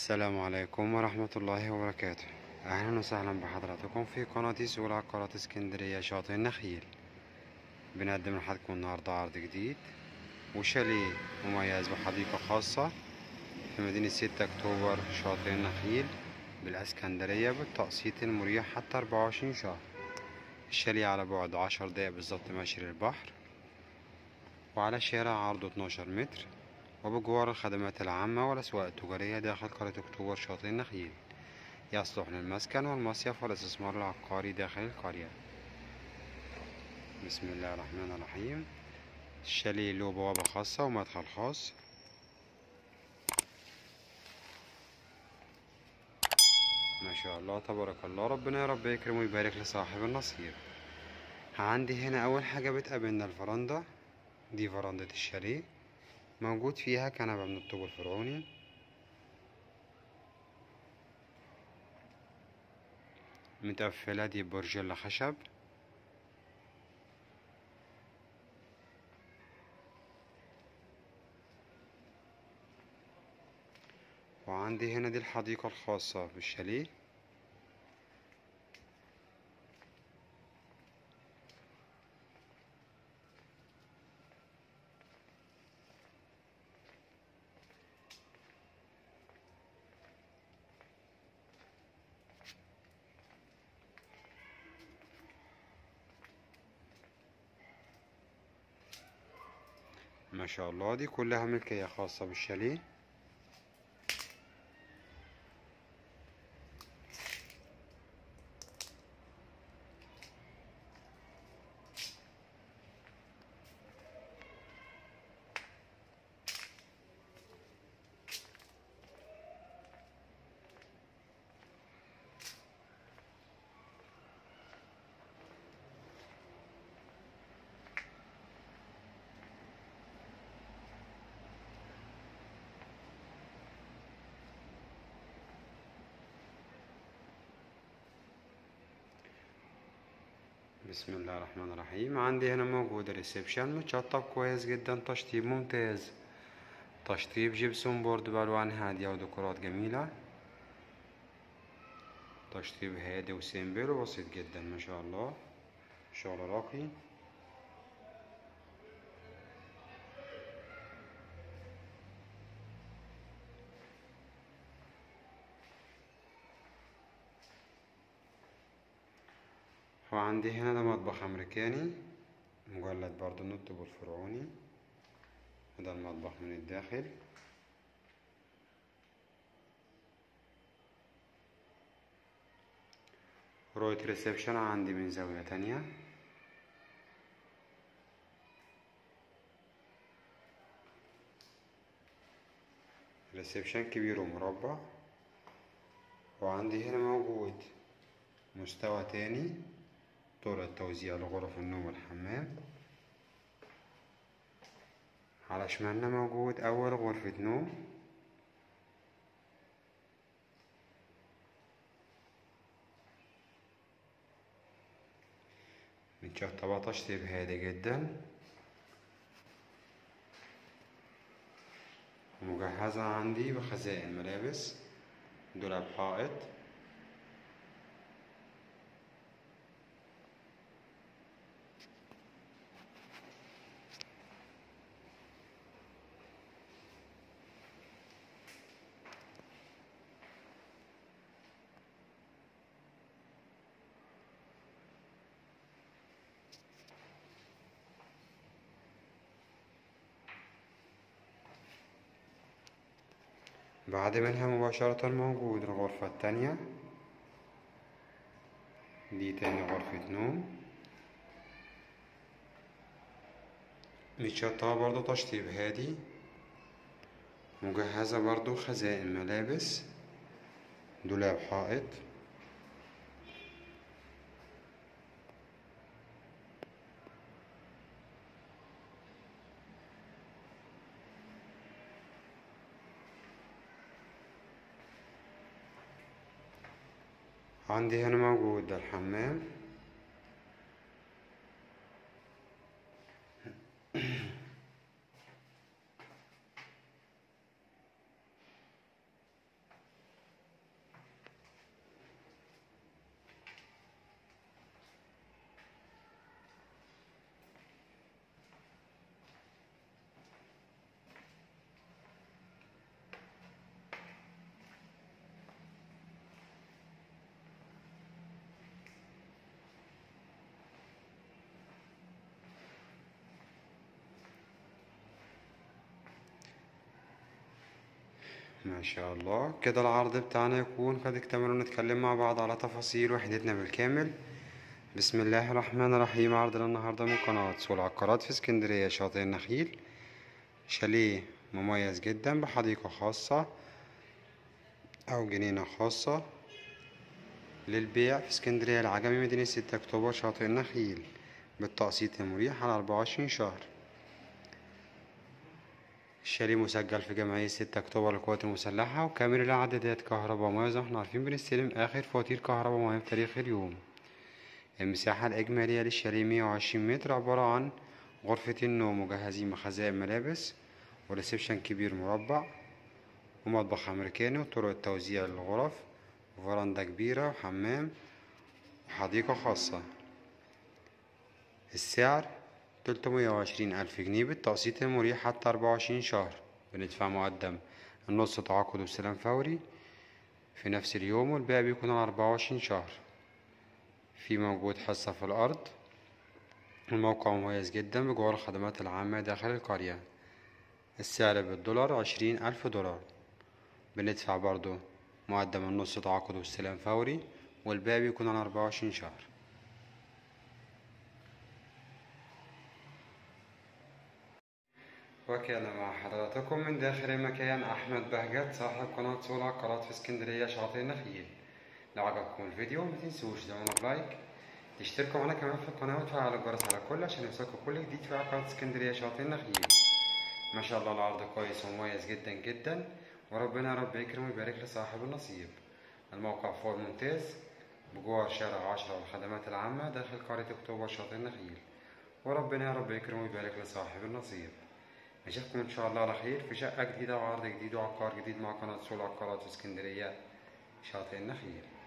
السلام عليكم ورحمة الله وبركاته أهلا وسهلا بحضراتكم في قناة سوق العقارات اسكندرية شاطئ النخيل بنقدم لحضراتكم النهاردة عرض جديد وشاليه مميز بحديقة خاصة في مدينة ستة أكتوبر شاطئ النخيل بالاسكندرية بالتقسيط المريح حتى أربعة وعشرين شهر الشاليه على بعد عشر دقايق بالظبط ماشي للبحر وعلى شارع عرضه اتناشر متر وبجوار الخدمات العامة والأسواق التجارية داخل قرية أكتوبر شاطئ النخيل يصلح للمسكن والمصيف والاستثمار العقاري داخل القرية بسم الله الرحمن الرحيم الشاليه له بوابة خاصة ومدخل خاص ما شاء الله تبارك الله ربنا يا رب يكرم ويبارك لصاحب النصيب عندي هنا أول حاجة بتقابلنا الفرندة دي فرندة الشاليه موجود فيها كنبة من الطوب الفرعوني متقفلة دي برجلة خشب وعندي هنا دي الحديقة الخاصة بالشاليه ما شاء الله دي كلها ملكية خاصة بالشاليه بسم الله الرحمن الرحيم عندي هنا موجود ريسبشن متشطب كويس جدا تشطيب ممتاز تشطيب جبسون بورد بألوان هادية وديكورات جميلة تشطيب هادي وسيمبل وبسيط جدا ما شاء الله شغل راقي وعندي هنا ده مطبخ أمريكاني مجلد برضو من الطوب الفرعوني وده المطبخ من الداخل رؤية ريسبشن عندي من زاوية تانية ريسبشن كبير ومربع وعندي هنا موجود مستوى تاني طرق توزيع لغرف النوم والحمام على شمالنا موجود أول غرفة نوم متشطبة تشطيب هادي جدا ومجهزة عندي بخزائن ملابس دولاب حائط بعد منها مباشرة موجود الغرفة التانية دي تاني غرفة نوم متشطبة برضو تشطيب هادي مجهزة برضو خزائن ملابس دولاب حائط عندي هنا موجود ده الحمام ما شاء الله كده العرض بتاعنا يكون قد اكتمل نتكلم مع بعض على تفاصيل وحدتنا بالكامل بسم الله الرحمن الرحيم عرضنا النهاردة من قناة سوق العقارات في اسكندرية شاطئ النخيل شاليه مميز جدا بحديقة خاصة أو جنينة خاصة للبيع في اسكندرية العجمي مدينة ستة أكتوبر شاطئ النخيل بالتقسيط المريح على أربعة وعشرين شهر الشاليه مسجل في جمعية ستة أكتوبر للقوات المسلحة وكامل الإعدادات كهرباء ومياه زي ما احنا عارفين بنستلم آخر فواتير كهرباء ومياه بتاريخ اليوم المساحة الإجمالية للشاليه مية وعشرين متر عبارة عن غرفة النوم وجهازين مخزن ملابس وريسبشن كبير مربع ومطبخ أمريكاني وطرق التوزيع للغرف وفرندا كبيرة وحمام وحديقة خاصة السعر تلتمية وعشرين ألف جنيه بالتقسيط المريح حتى أربعة وعشرين شهر بندفع مقدم النص تعاقد وسلام فوري في نفس اليوم والباقي بيكون على أربعة وعشرين شهر في موجود حصة في الأرض الموقع مميز جدا بجوار الخدمات العامة داخل القرية السعر بالدولار عشرين ألف دولار بندفع برضو مقدم النص تعاقد واستلام فوري والباقي بيكون على أربعة وعشرين شهر وكان مع حضراتكم من داخل المكان أحمد بهجت صاحب قناة سوق العقارات في اسكندرية شاطئ النخيل لو عجبكم الفيديو متنسوش تعملوا لايك تشتركوا معنا كمان في القناة وتفعلوا الجرس على الكل عشان يوصلكوا كل جديد في عقارات اسكندرية شاطئ النخيل ما شاء الله العرض كويس ومميز جدا جدا وربنا يا رب يكرم ويبارك لصاحب النصيب الموقع فوق ممتاز بجوار شارع عشرة والخدمات العامة داخل قرية أكتوبر شاطئ النخيل وربنا يا رب يكرم ويبارك لصاحب النصيب نشوفكم إن شاء الله على خير في شقة جديدة وعرض جديد وعقار جديد مع قناة سوق العقارات في اسكندرية شاطئ النخيل